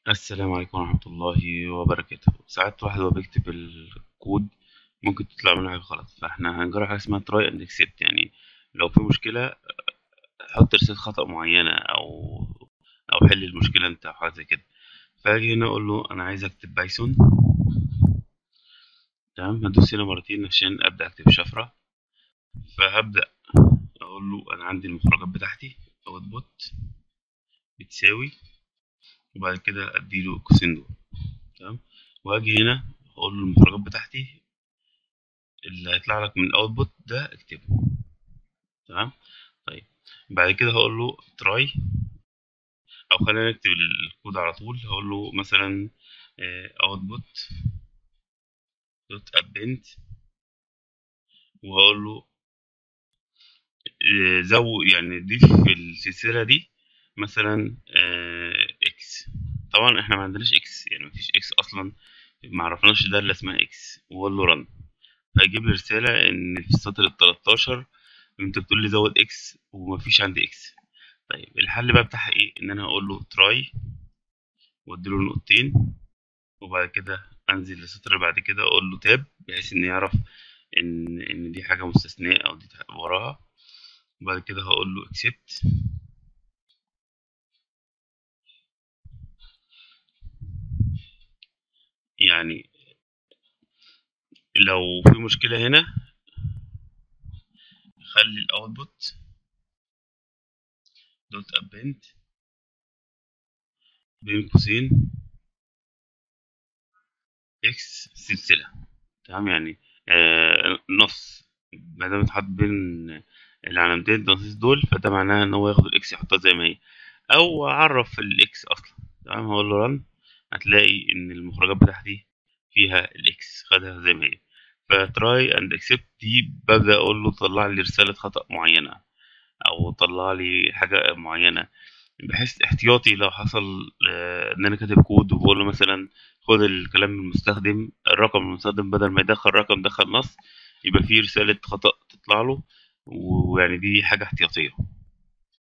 السلام عليكم ورحمة الله وبركاته ساعات واحد وهو بيكتب الكود ممكن تطلع منه حاجة غلط فاحنا هنجرب حاجة اسمها try and accept يعني لو في مشكلة حط رسالة خطأ معينة أو أو حل المشكلة أنت أو حاجة زي كده فأجي هنا أقول له أنا عايز أكتب بايثون تمام هدوس هنا مرتين عشان أبدأ أكتب شفرة فهبدأ أقول له أنا عندي المخرجات بتاعتي output بتساوي وبعد كده اديله القوسين دول تمام واجي هنا اقول له المخرجات بتاعتي اللي هيطلع لك من الاوتبوت ده اكتبه تمام طيب بعد كده هقول له تراي او خلينا نكتب الكود على طول هقول له مثلا اوتبوت دوت ابنت وهقول له زو يعني ضيف في السلسله دي مثلا اكس طبعا احنا ما عندناش اكس يعني مفيش اكس اصلا ما عرفناش ده اللي اسمها اكس واقول له رن فيجيب لي رساله ان في السطر ال 13 انت بتقول لي زود اكس ومفيش عندي اكس طيب الحل بقى بتاعها ايه ان انا هقول له تراي واديله نقطتين وبعد كده انزل للسطر اللي بعد كده اقول له تاب بحيث ان يعرف ان ان دي حاجه مستثناء او دي وراها وبعد كده هقول له accept يعني لو في مشكلة هنا خلي الاوتبوت دوت ابنت بين قوسين اكس سلسلة تمام يعني آه نص ما دام اتحط بين العلامتين التنصيص دول فده معناها ان هو ياخد الاكس يحطها زي ما هي او عرف الاكس اصلا تمام هقول له رن هتلاقي ان المخرجات بتاعتي فيها الاكس خدها زي ما هي فتراي اند اكسبت دي ببدا اقول له طلع لي رساله خطا معينه او طلع لي حاجه معينه بحيث احتياطي لو حصل ان انا كاتب كود وبقول له مثلا خد الكلام من المستخدم الرقم المستخدم بدل ما يدخل رقم دخل نص يبقى فيه رساله خطا تطلع له ويعني دي حاجه احتياطيه